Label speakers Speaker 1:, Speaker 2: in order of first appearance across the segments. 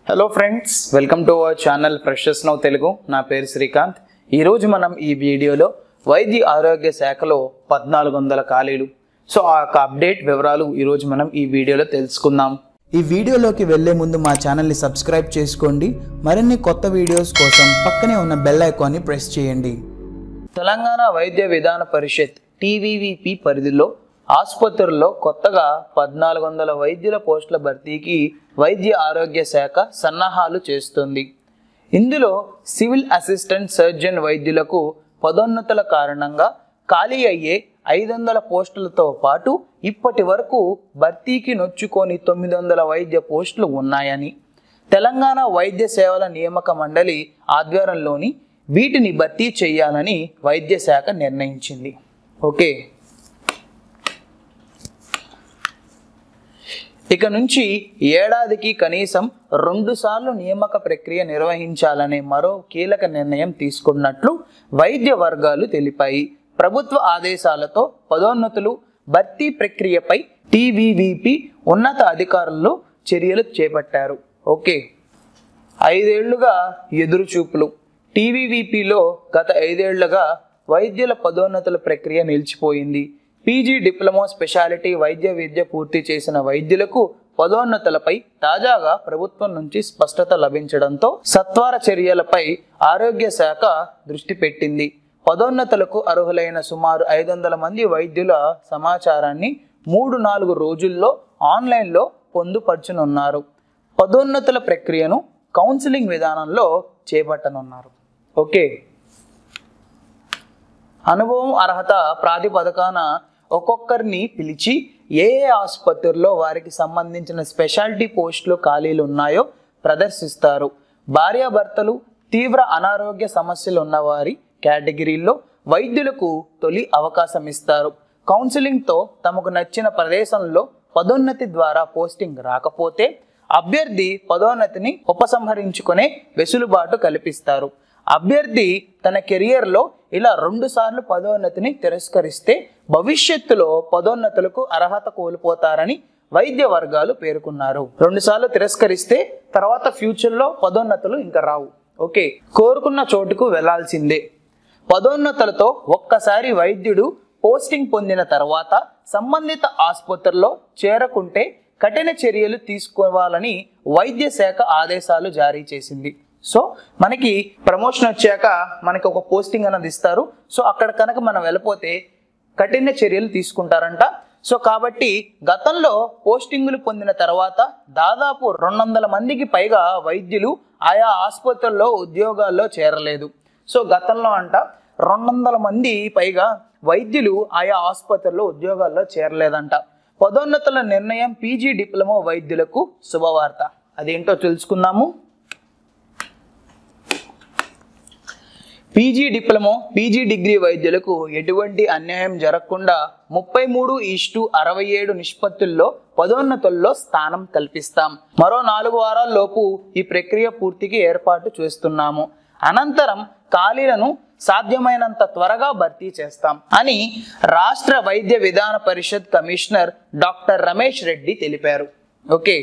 Speaker 1: hello friends welcome to our channel freshers now Telugu నా పేరు శ్రీకాంత్ ఈరోజు మనం ఈ వీడియోలో వైద్య ఆరోగ్య శాఖలో పద్నాలుగు వందల ఖాళీలు సో ఆ యొక్క అప్డేట్ వివరాలు ఈరోజు మనం ఈ వీడియోలో తెలుసుకుందాం
Speaker 2: ఈ వీడియోలోకి వెళ్లే ముందు మా ఛానల్ని సబ్స్క్రైబ్ చేసుకోండి మరిన్ని కొత్త వీడియోస్ కోసం పక్కనే ఉన్న బెల్ ఐకాన్ని ప్రెస్ చేయండి
Speaker 1: తెలంగాణ వైద్య విధాన పరిషత్ టీవీవీపీ పరిధిలో ఆసుపత్రుల్లో కొత్తగా పద్నాలుగు వందల వైద్యుల పోస్టుల భర్తీకి వైద్య ఆరోగ్య శాఖ సన్నాహాలు చేస్తుంది ఇందులో సివిల్ అసిస్టెంట్ సర్జన్ వైద్యులకు పదోన్నతుల కారణంగా ఖాళీ అయ్యే ఐదు వందల పోస్టులతో పాటు ఇప్పటి వరకు భర్తీకి నొచ్చుకొని తొమ్మిది వందల వైద్య పోస్టులు ఉన్నాయని తెలంగాణ వైద్య సేవల నియామక మండలి ఆధ్వర్యంలోని వీటిని భర్తీ చేయాలని వైద్య శాఖ నిర్ణయించింది ఓకే ఇక నుంచి ఏడాదికి కనీసం రెండు సార్లు నియామక ప్రక్రియ నిర్వహించాలనే మరో కీలక నిర్ణయం తీసుకున్నట్లు వైద్య వర్గాలు తెలిపాయి ప్రభుత్వ ఆదేశాలతో పదోన్నతులు భర్తీ ప్రక్రియపై టీవీవీపీ ఉన్నత అధికారులు చర్యలు చేపట్టారు ఓకే ఐదేళ్లుగా ఎదురుచూపులు టీవీవీపీలో గత ఐదేళ్లుగా వైద్యుల పదోన్నతుల ప్రక్రియ నిలిచిపోయింది పీజీ డిప్లొమా స్పెషాలిటీ వైద్య విద్య పూర్తి చేసిన వైద్యులకు పదోన్నతులపై తాజాగా ప్రభుత్వం నుంచి స్పష్టత లభించడంతో సత్వర చర్యలపై ఆరోగ్య శాఖ దృష్టి పెట్టింది పదోన్నతులకు అర్హులైన సుమారు ఐదు వందల మంది వైద్యుల సమాచారాన్ని మూడు నాలుగు రోజుల్లో ఆన్లైన్లో పొందుపరచనున్నారు పదోన్నతుల ప్రక్రియను కౌన్సిలింగ్ విధానంలో చేపట్టనున్నారు ఓకే అనుభవం అర్హత ప్రాతిపదికన ఒక్కొక్కరిని పిలిచి ఏ ఏ ఆసుపత్రుల్లో వారికి సంబంధించిన స్పెషాలిటీ పోస్టులు ఖాళీలు ఉన్నాయో ప్రదర్శిస్తారు భార్యాభర్తలు తీవ్ర అనారోగ్య సమస్యలు ఉన్నవారి కేటగిరీల్లో వైద్యులకు తొలి అవకాశం ఇస్తారు కౌన్సిలింగ్తో తమకు నచ్చిన ప్రదేశంలో పదోన్నతి ద్వారా పోస్టింగ్ రాకపోతే అభ్యర్థి పదోన్నతిని ఉపసంహరించుకునే వెసులుబాటు కల్పిస్తారు అభ్యర్థి తన కెరియర్లో ఇలా రెండు సార్లు పదోన్నతిని తిరస్కరిస్తే భవిష్యత్తులో పదోన్నతులకు అర్హత కోల్పోతారని వైద్య వర్గాలు పేర్కొన్నారు రెండు సార్లు తిరస్కరిస్తే తర్వాత ఫ్యూచర్లో పదోన్నతులు ఇంకా రావు ఓకే కోరుకున్న చోటుకు వెళ్లాల్సిందే పదోన్నతులతో ఒక్కసారి వైద్యుడు పోస్టింగ్ పొందిన తర్వాత సంబంధిత ఆసుపత్రిలో చేరకుంటే కఠిన చర్యలు తీసుకోవాలని వైద్య శాఖ ఆదేశాలు జారీ చేసింది సో మనకి ప్రమోషన్ వచ్చాక మనకి ఒక పోస్టింగ్ అన్నది ఇస్తారు సో అక్కడ కనుక మనం వెళ్ళిపోతే కఠిన చర్యలు తీసుకుంటారంట సో కాబట్టి గతంలో పోస్టింగులు పొందిన తర్వాత దాదాపు రెండు వందల మందికి పైగా వైద్యులు ఆయా ఆసుపత్రుల్లో ఉద్యోగాల్లో చేరలేదు సో గతంలో అంట రెండు వందల మంది పైగా వైద్యులు ఆయా ఆసుపత్రుల్లో ఉద్యోగాల్లో చేరలేదంట పదోన్నతుల నిర్ణయం పీజీ డిప్లొమా వైద్యులకు శుభవార్త అదేంటో తెలుసుకుందాము పీజీ డిప్లొమా పీజీ డిగ్రీ వైద్యులకు ఎటువంటి అన్యాయం జరగకుండా ముప్పై మూడు ఈస్టు అరవై ఏడు నిష్పత్తుల్లో పదోన్నతుల్లో స్థానం కల్పిస్తాం మరో నాలుగు వారాల్లోపు ఈ ప్రక్రియ పూర్తికి ఏర్పాటు చేస్తున్నాము అనంతరం ఖాళీలను సాధ్యమైనంత త్వరగా భర్తీ చేస్తాం అని రాష్ట్ర వైద్య విధాన పరిషత్ కమిషనర్ డాక్టర్ రమేష్ రెడ్డి తెలిపారు ఓకే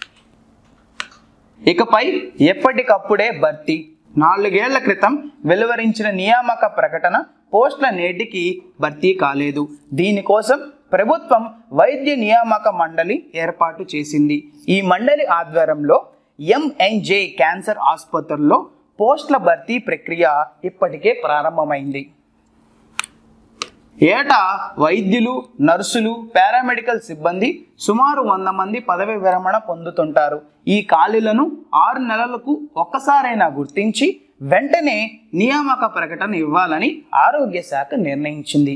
Speaker 1: ఇకపై ఎప్పటికప్పుడే భర్తీ నాలుగేళ్ల క్రితం వెలువరించిన నియామక ప్రకటన పోస్టుల నేటికి భర్తీ కాలేదు దీనికోసం ప్రభుత్వం వైద్య నియామక మండలి ఏర్పాటు చేసింది ఈ మండలి ఆధ్వర్యంలో ఎంఎన్జే క్యాన్సర్ ఆసుపత్రుల్లో పోస్టుల భర్తీ ప్రక్రియ ఇప్పటికే ప్రారంభమైంది ఏటా వైద్యులు నర్సులు పారామెడికల్ సిబ్బంది సుమారు వంద మంది పదవి విరమణ పొందుతుంటారు ఈ ఖాళీలను ఆరు నెలలకు ఒక్కసారైనా గుర్తించి వెంటనే నియామక ప్రకటన ఇవ్వాలని ఆరోగ్య శాఖ నిర్ణయించింది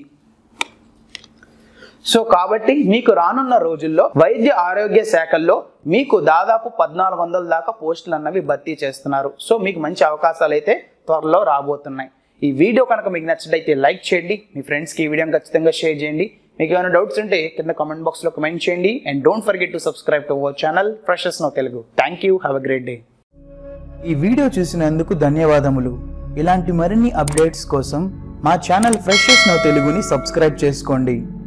Speaker 1: సో కాబట్టి మీకు రానున్న రోజుల్లో వైద్య ఆరోగ్య శాఖల్లో మీకు దాదాపు పద్నాలుగు వందల దాకా పోస్టులు అన్నవి భర్తీ చేస్తున్నారు సో మీకు మంచి అవకాశాలు అయితే త్వరలో రాబోతున్నాయి ఈ వీడియో కనుక మీకు నచ్చినట్లయితే లైక్ చేయండి మీ ఫ్రెండ్స్కి ఈ వీడియోని ఖచ్చితంగా షేర్ చేయండి మీకు ఏమైనా డౌట్స్ ఉంటే కింద కామెంట్ బాక్స్లో కమెంట్ చేయండి and don't forget to subscribe to our channel freshers now Telugu thank you have a great day
Speaker 2: ఈ వీడియో చూసినందుకు ధన్యవాదములు ఇలాంటి మరిన్ని అప్డేట్స్ కోసం మా ఛానల్ ఫ్రెషెస్ నో తెలుగుని సబ్స్క్రైబ్ చేసుకోండి